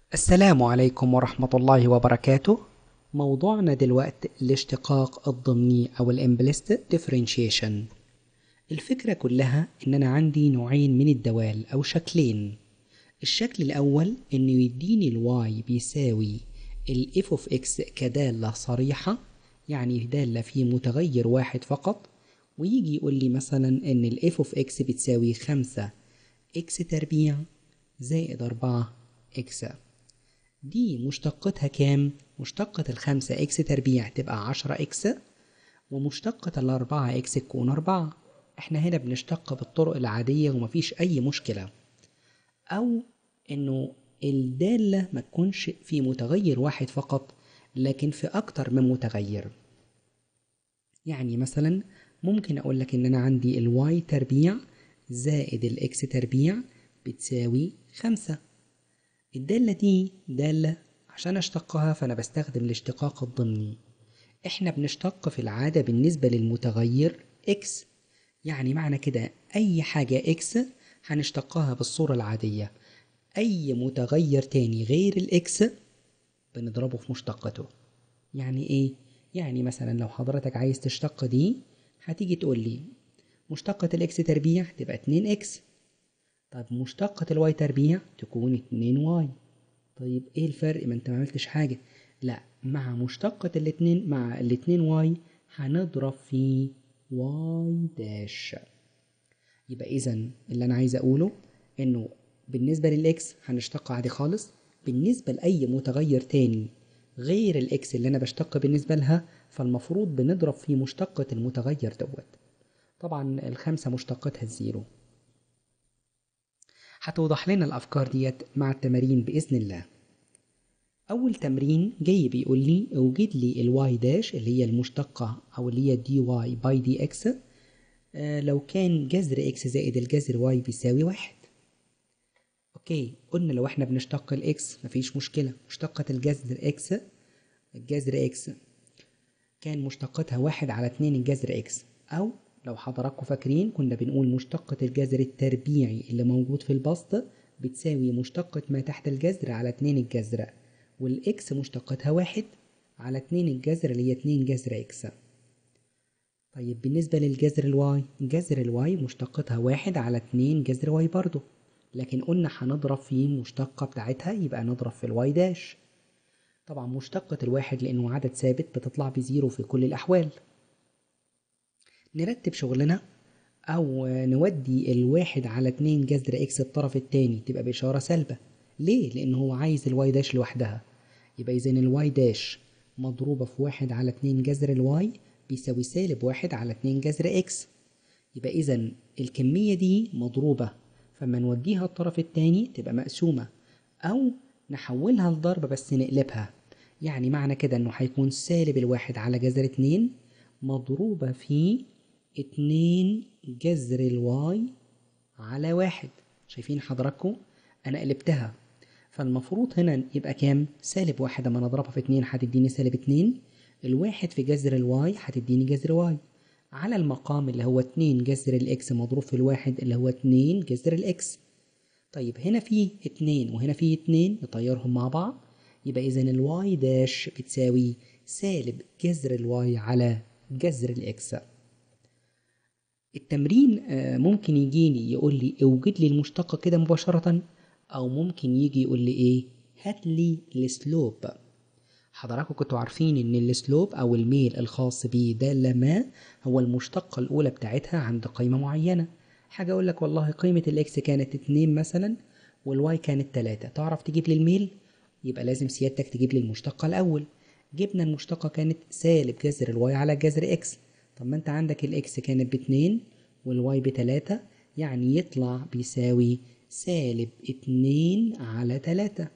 السلام عليكم ورحمة الله وبركاته موضوعنا دلوقتي الاشتقاق الضمني أو الامبلست differentiation الفكرة كلها إن أنا عندي نوعين من الدوال أو شكلين الشكل الأول إنه يديني الواي بيساوي ال f of x كدالة صريحة يعني دالة في متغير واحد فقط ويجي يقول لي مثلا إن ال f of x بتساوي خمسة x تربيع زائد أربعة x دي مشتقتها كام؟ مشتقة الخمسة اكس تربيع تبقى عشرة اكس ومشتقة الأربعة اكس تكون أربعة احنا هنا بنشتق بالطرق العادية ومفيش أي مشكلة أو إنه الدالة ما تكونش في متغير واحد فقط لكن في أكتر من متغير يعني مثلا ممكن أقول لك إن أنا عندي الواي تربيع زائد الإكس تربيع بتساوي خمسة الدالة دي دالة عشان أشتقها فأنا بستخدم الاشتقاق الضمني إحنا بنشتق في العادة بالنسبة للمتغير x يعني معنى كده أي حاجة x هنشتقها بالصورة العادية أي متغير تاني غير الإكس بنضربه في مشتقته يعني إيه؟ يعني مثلا لو حضرتك عايز تشتق دي هتيجي تقول لي مشتقة الإكس تربيع تبقى 2 إكس طيب مشتقة الواي تربيع تكون 2 واي طيب ايه الفرق ما انت ما عملتش حاجة لا مع مشتقة الاتنين مع الاتنين واي هنضرب في واي داش يبقى اذا اللي انا عايز اقوله انه بالنسبة للاكس هنشتق عادي خالص بالنسبة لأي متغير تاني غير الاكس اللي انا بشتق بالنسبة لها فالمفروض بنضرب في مشتقة المتغير دوت طبعا الخمسة مشتقتها الزيرو هتوضح لنا الأفكار ديت مع التمارين بإذن الله أول تمرين جاي بيقول لي اوجد لي الواي داش اللي هي المشتقة أو اللي هي دي واي باي دي اكس آه لو كان جذر اكس زائد الجذر واي بيساوي واحد اوكي قلنا لو احنا بنشتق الاكس مفيش مشكلة مشتقة الجذر اكس الجذر اكس كان مشتقتها واحد على اتنين الجذر اكس أو لو حضراتكم فاكرين كنا بنقول مشتقة الجذر التربيعي اللي موجود في البسط بتساوي مشتقة ما تحت الجذر على اتنين الجذر والإكس مشتقتها واحد على اتنين الجذر اللي هي اتنين جذر إكس طيب بالنسبة للجذر الواي جذر الواي مشتقتها واحد على اتنين جذر واي برضو لكن قلنا هنضرب في المشتقة بتاعتها يبقى نضرب في الواي داش طبعا مشتقة الواحد لأنه عدد ثابت بتطلع بزيرو في كل الأحوال نرتب شغلنا أو نودي الواحد على اتنين جذر إكس الطرف التاني تبقى بإشارة سالبة ليه؟ لأن هو عايز الواي داش لوحدها يبقى إذا الواي داش مضروبة في واحد على اتنين جذر الواي بيساوي سالب واحد على اتنين جذر إكس يبقى إذا الكمية دي مضروبة فما نوديها الطرف التاني تبقى مقسومة أو نحولها لضرب بس نقلبها يعني معنى كده إنه هيكون سالب الواحد على جذر اتنين مضروبة في اتنين جذر الواي على واحد شايفين حضراتكم انا قلبتها فالمفروض هنا يبقى كام سالب واحد اما نضربها في اتنين هتديني سالب اتنين الواحد في جذر الواي هتديني جذر واي على المقام اللي هو اتنين جذر الاكس مضروب في الواحد اللي هو اتنين جذر الاكس طيب هنا في اتنين وهنا في اتنين نطيرهم مع بعض يبقى اذا الواي داش بتساوي سالب جذر الواي على جذر الاكس التمرين ممكن يجيني يقول لي اوجد لي المشتقة كده مباشرة أو ممكن يجي يقول لي إيه هات لي السلوب حضراتكم كنتوا عارفين إن السلوب أو الميل الخاص بدالة ما هو المشتقة الأولى بتاعتها عند قيمة معينة حاجة أقول لك والله قيمة الإكس كانت اتنين مثلا والواي كانت تلاتة تعرف تجيب لي الميل يبقى لازم سيادتك تجيب لي المشتقة الأول جبنا المشتقة كانت سالب جذر الواي على جذر إكس طب ما انت عندك الاكس كانت باتنين والواي بتلاتة يعني يطلع بيساوي سالب اتنين على تلاتة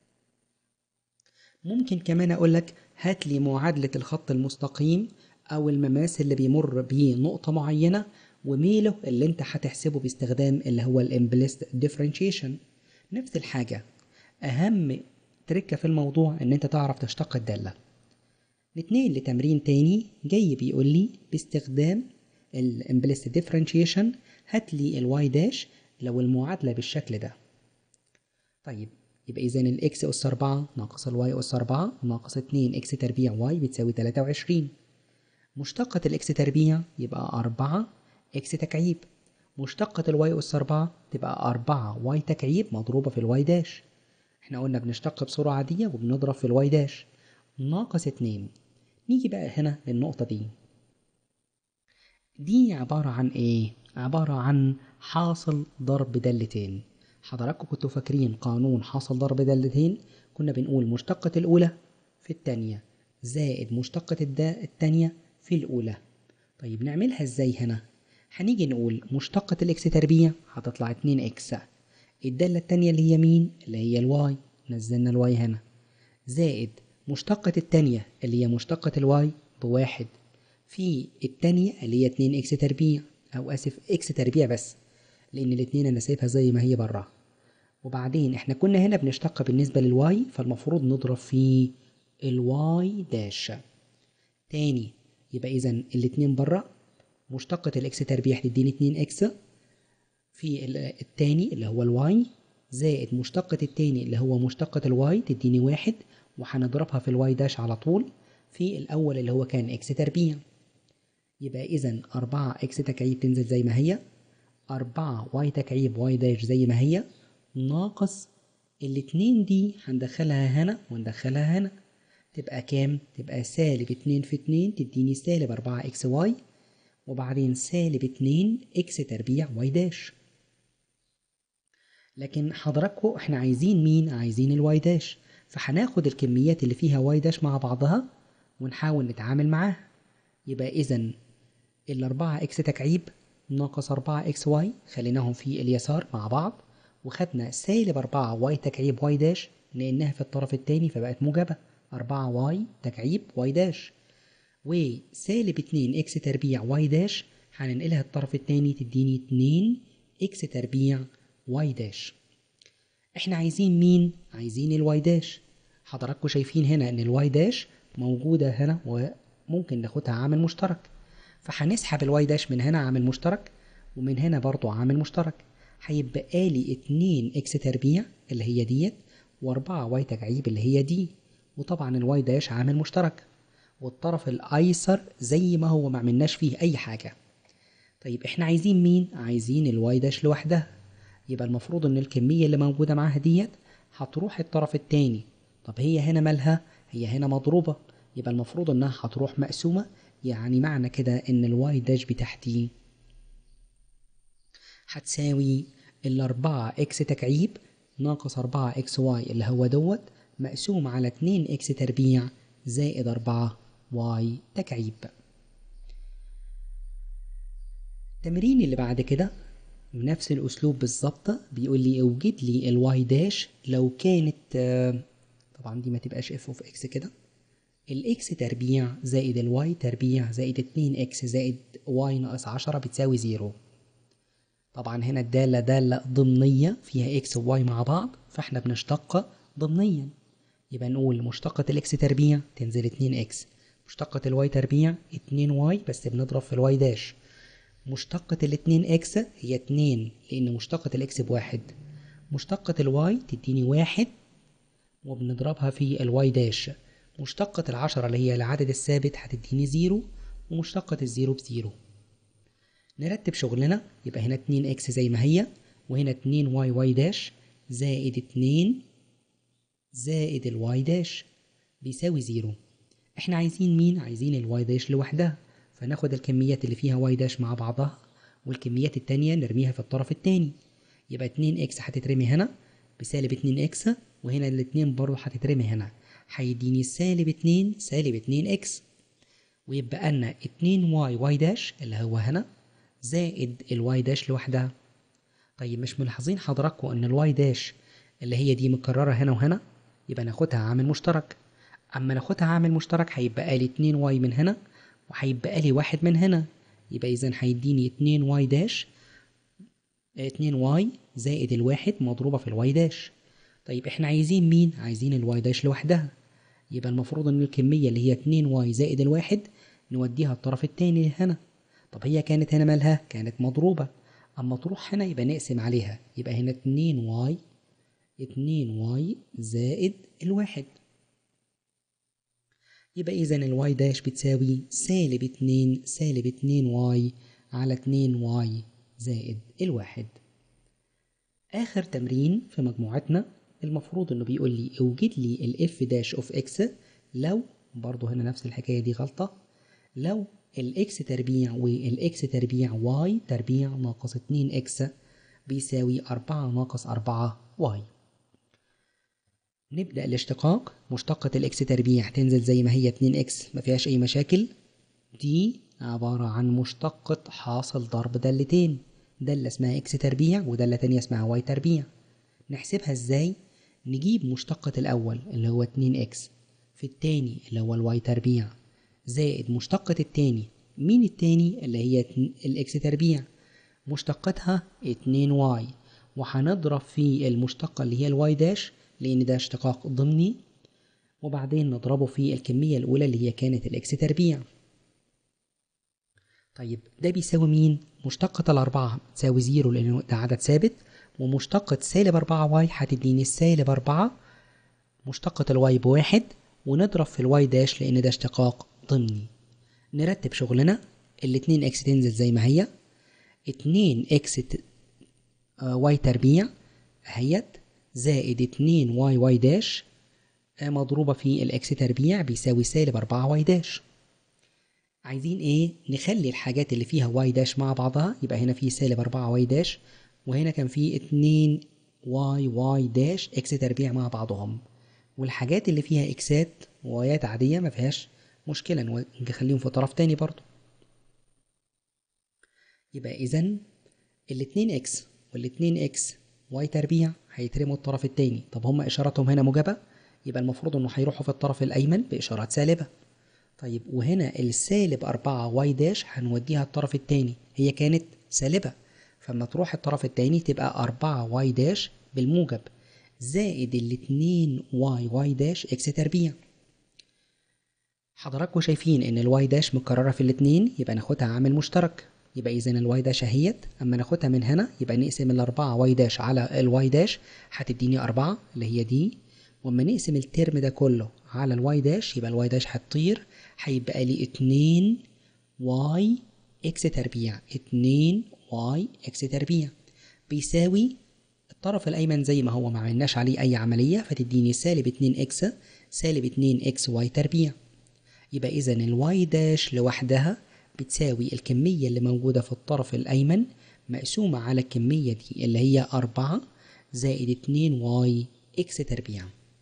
ممكن كمان اقولك هات لي معادلة الخط المستقيم او المماس اللي بيمر بنقطة معينة وميله اللي انت هتحسبه باستخدام اللي هو الامبلست ديفرنشيشن نفس الحاجة اهم تركة في الموضوع ان انت تعرف تشتق الدالة نتنقل لتمرين تاني جاي بيقول لي باستخدام الامبلست ديفرنشيشن هات لي الواي داش لو المعادلة بالشكل ده طيب يبقى إذا الإكس أس أربعة ناقص الواي أس أربعة ناقص اتنين إكس تربيع واي بتساوي تلاتة وعشرين مشتقة الإكس تربيع يبقى أربعة إكس تكعيب مشتقة الواي أس أربعة تبقى أربعة واي تكعيب مضروبة في الواي داش احنا قلنا بنشتق بصورة عادية وبنضرب في الواي داش ناقص اتنين نيجي بقى هنا للنقطة دي دي عبارة عن ايه؟ عبارة عن حاصل ضرب دالتين حضراتكم كنتوا فاكرين قانون حاصل ضرب دالتين كنا بنقول مشتقة الأولى في التانية زائد مشتقة الدا التانية في الأولى طيب نعملها ازاي هنا؟ هنيجي نقول مشتقة الإكس تربيع هتطلع اتنين إكس الدالة التانية اللي هي مين؟ اللي هي الواي نزلنا الواي هنا زائد مشتقة التانية اللي هي مشتقة الواي بواحد في التانية اللي هي اتنين إكس تربيع أو آسف إكس تربيع بس لأن الاتنين أنا سايبها زي ما هي برا وبعدين احنا كنا هنا بنشتق بالنسبة للواي فالمفروض نضرب في الواي داش تاني يبقى إذا الاتنين برا مشتقة الإكس تربيع تديني اتنين إكس في التاني اللي هو الواي زائد مشتقة التاني اللي هو مشتقة الواي تديني واحد وهنضربها في الواي داش على طول في الأول اللي هو كان إكس تربيع يبقى إذا أربعة إكس تكعيب تنزل زي ما هي أربعة واي تكعيب واي داش زي ما هي ناقص الاتنين دي هندخلها هنا وندخلها هنا تبقى كام؟ تبقى سالب اتنين في اتنين تديني سالب أربعة إكس واي وبعدين سالب اتنين إكس تربيع واي داش لكن حضراتكم احنا عايزين مين؟ عايزين الواي داش فهناخد الكميات اللي فيها واي داش مع بعضها ونحاول نتعامل معاها يبقى إذا الأربعة إكس تكعيب ناقص أربعة إكس واي خليناهم في اليسار مع بعض وخدنا سالب أربعة واي تكعيب واي داش لأنها في الطرف التاني فبقت موجبة أربعة واي تكعيب واي داش وسالب اتنين إكس تربيع واي داش هننقلها الطرف التاني تديني اتنين إكس تربيع واي داش احنا عايزين مين؟ عايزين الواي داش حضراتكم شايفين هنا ان الواي داش موجودة هنا وممكن ناخدها عامل مشترك فهنسحب الواي داش من هنا عامل مشترك ومن هنا برضو عامل مشترك هيبقى لي اتنين اكس تربيع اللي هي ديت واربعة واي تكعيب اللي هي دي وطبعا الواي داش عامل مشترك والطرف الايسر زي ما هو ما عملناش فيه اي حاجة طيب احنا عايزين مين؟ عايزين الواي داش لوحدها يبقى المفروض ان الكمية اللي موجودة معاها ديت هتروح الطرف التاني طب هي هنا مالها؟ هي هنا مضروبة يبقى المفروض انها هتروح مقسومة يعني معنى كده ان الواي داش بتاعتي هتساوي الأربعة إكس تكعيب ناقص أربعة إكس واي اللي هو دوت مقسوم على اتنين إكس تربيع زائد أربعة واي تكعيب التمرين اللي بعد كده بنفس الأسلوب بالظبط بيقول لي اوجد لي الواي داش لو كانت طبعا دي ما تبقاش اف اوف اكس كده الاكس تربيع زائد الواي تربيع زائد اتنين اكس زائد واي ناقص عشرة بتساوي زيرو طبعا هنا الدالة دالة ضمنية فيها اكس وواي مع بعض فاحنا بنشتق ضمنيا يبقى نقول مشتقة الاكس تربيع تنزل اتنين اكس مشتقة الواي تربيع اتنين واي بس بنضرب في الواي داش مشتقة الاتنين اكس هي اتنين لأن مشتقة الاكس بواحد مشتقة الواي تديني واحد وبنضربها في الواي داش مشتقة العشرة اللي هي العدد الثابت هتديني زيرو ومشتقة الزيرو بزيرو نرتب شغلنا يبقى هنا اتنين اكس زي ما هي وهنا اتنين واي واي داش زائد اتنين زائد الواي داش بيساوي زيرو احنا عايزين مين؟ عايزين الواي داش لوحدها فناخد الكميات اللي فيها واي داش مع بعضها والكميات التانية نرميها في الطرف التاني يبقى اتنين اكس هتترمي هنا بسالب اتنين اكس وهنا الاتنين برضه هتترمي هنا هيديني سالب اتنين سالب اتنين اكس ويبقى لنا اتنين واي واي داش اللي هو هنا زائد الواي داش لوحدها طيب مش ملاحظين حضراتكم ان الواي داش اللي هي دي مكررة هنا وهنا يبقى ناخدها عامل مشترك اما ناخدها عامل مشترك هيبقى لي اتنين واي من هنا وهيبقى لي واحد من هنا يبقى اذا هيديني اتنين واي داش اتنين واي زائد الواحد مضروبة في الواي داش طيب احنا عايزين مين؟ عايزين الواي داش لوحدها يبقى المفروض ان الكمية اللي هي اتنين واي زائد الواحد نوديها الطرف التاني هنا طب هي كانت هنا مالها؟ كانت مضروبة اما تروح هنا يبقى نقسم عليها يبقى هنا اتنين واي اتنين واي زائد الواحد يبقى إذا الواي داش بتساوي سالب اتنين سالب اتنين واي على اتنين واي زائد الواحد آخر تمرين في مجموعتنا المفروض إنه بيقول لي اوجد لي الاف داش اوف اكس لو برضه هنا نفس الحكاية دي غلطة لو الاكس تربيع والاكس تربيع واي تربيع ناقص اتنين اكس بيساوي أربعة ناقص أربعة واي نبدأ الاشتقاق مشتقة الاكس تربيع تنزل زي ما هي 2 اكس ما فيهاش أي مشاكل دي عبارة عن مشتقة حاصل ضرب دالتين دالة اسمها اكس تربيع ودالة تانية اسمها واي تربيع نحسبها ازاي نجيب مشتقة الأول اللي هو 2 اكس في التاني اللي هو الواي تربيع زائد مشتقة التاني مين التاني اللي هي الاكس تربيع مشتقتها 2 واي وهنضرب في المشتقة اللي هي الواي داش لأن ده اشتقاق ضمني وبعدين نضربه في الكمية الأولى اللي هي كانت الإكس تربيع طيب ده بيساوي مين؟ مشتقة الأربعة تساوي زيرو لأنه ده عدد ثابت ومشتقة سالب أربعة واي هتديني السالب أربعة مشتقة الواي بواحد ونضرب في الواي داش لأن ده اشتقاق ضمني نرتب شغلنا الاتنين اكس تنزل زي ما هي اتنين اكس ت... آه واي تربيع اهيت زائد اتنين واي واي داش مضروبة في الإكس تربيع بيساوي سالب أربعة واي داش عايزين إيه؟ نخلي الحاجات اللي فيها واي داش مع بعضها يبقى هنا في سالب أربعة واي داش وهنا كان في اتنين واي واي داش إكس تربيع مع بعضهم والحاجات اللي فيها إكسات ووايات عادية ما فيهاش مشكلة نخليهم في طرف تاني برضو يبقى إذا الاتنين إكس والاتنين إكس واي تربيع هيترموا الطرف التاني طب هما إشاراتهم هنا موجبة يبقى المفروض إنه هيروحوا في الطرف الأيمن بإشارات سالبة طيب وهنا السالب أربعة واي داش هنوديها الطرف التاني هي كانت سالبة فلما تروح الطرف التاني تبقى أربعة واي داش بالموجب زائد الاتنين واي واي داش اكس تربيع حضراتكم شايفين ان الواي داش مكررة في الاتنين يبقى ناخدها عامل مشترك يبقى اذا الواي داش اهيت اما ناخدها من هنا يبقى نقسم الاربعة واي داش على الواي داش هتديني اربعة اللي هي دي واما نقسم الترم ده كله على الواي داش يبقى الواي داش هتطير هيبقى لي اتنين واي اكس تربيع اتنين واي اكس تربيع بيساوي الطرف الايمن زي ما هو ما عملناش عليه اي عملية فتديني سالب اتنين اكس سالب اتنين اكس واي تربيع يبقى اذا الواي داش لوحدها بتساوي الكمية اللي موجودة في الطرف الأيمن مقسومة على الكمية دي اللي هي أربعة زائد اتنين واي إكس تربيع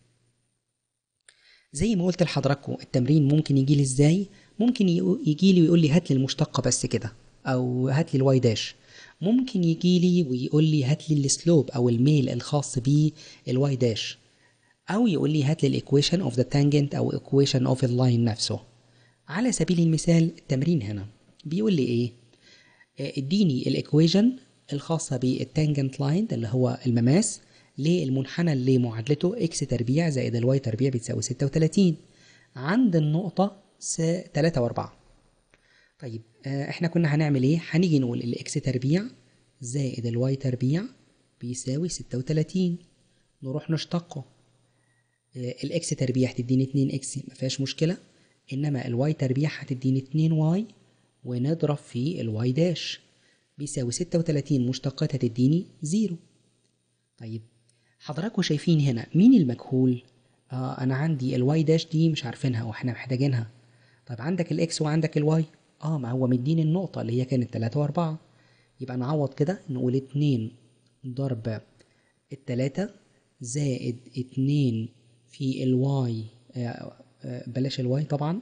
زي ما قلت لحضراتكم التمرين ممكن يجي لي ازاي ممكن يجي لي ويقول لي هات لي المشتقة بس كده أو هات لي الواي داش ممكن يجي لي ويقول لي هات لي السلوب أو الميل الخاص بالواي داش أو يقول لي هات لي الإيكويشن أوف ذا تانجنت أو إيكويشن أوف اللاين نفسه على سبيل المثال التمرين هنا بيقول لي ايه اديني الايكويجن الخاصة بالتانجنت لاين اللي هو المماس للمنحنى اللي معادلته اكس تربيع زائد الواي تربيع بتساوي ستة وتلاتين عند النقطة س تلاتة وأربعة طيب احنا كنا هنعمل ايه هنيجي نقول الاكس تربيع زائد الواي تربيع بيساوي ستة وتلاتين نروح نشتقه الاكس تربيع تديني اتنين اكس مفيهاش مشكلة انما الواي تربيع هتديني اتنين واي ونضرب في الواي داش بيساوي ستة وتلاتين مشتقات هتديني زيرو طيب حضراتكم شايفين هنا مين المجهول آه انا عندي الواي داش دي مش عارفينها واحنا محتاجينها طيب عندك الاكس وعندك الواي اه ما هو مديني النقطة اللي هي كانت تلاتة واربعة يبقى نعوض كده نقول اتنين ضرب التلاتة زائد اتنين في الواي آه بلاش الواي طبعا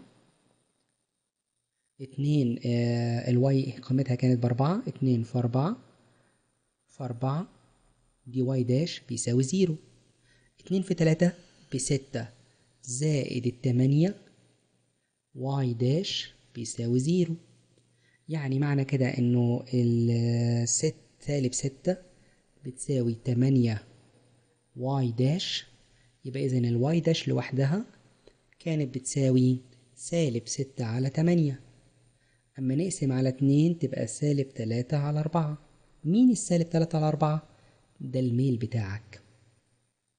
اتنين آه الواي قيمتها كانت بأربعة اتنين في أربعة في أربعة دي واي داش بيساوي زيرو اتنين في تلاتة بستة زائد التمانية واي داش بيساوي زيرو يعني معنى كده انه الست سالب ستة بتساوي تمانية واي داش يبقى اذا الواي داش لوحدها كانت بتساوي سالب ستة على تمانية أما نقسم على اتنين تبقى سالب تلاتة على أربعة مين السالب تلاتة على أربعة؟ ده الميل بتاعك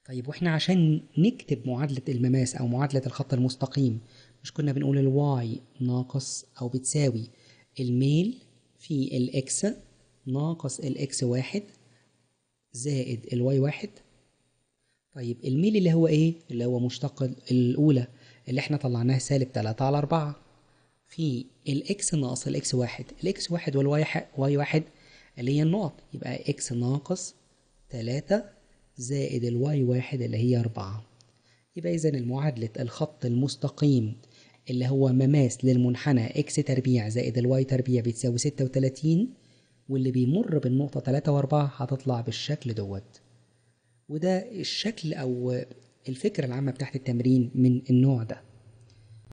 طيب واحنا عشان نكتب معادلة المماس أو معادلة الخط المستقيم مش كنا بنقول الواي ناقص أو بتساوي الميل في الإكس ناقص الإكس واحد زائد الواي واحد طيب الميل اللي هو إيه؟ اللي هو مشتق الأولى اللي احنا طلعناها سالب تلاتة على أربعة في الإكس ناقص الإكس واحد الإكس واحد والواي واي واحد اللي هي النقط يبقى إكس ناقص تلاتة زائد الواي واحد اللي هي أربعة يبقى إذا المعادلة الخط المستقيم اللي هو مماس للمنحنى إكس تربيع زائد الواي تربيع بتساوي ستة وتلاتين واللي بيمر بالنقطة تلاتة وأربعة هتطلع بالشكل دوت وده الشكل أو الفكرة العامة بتاعت التمرين من النوع ده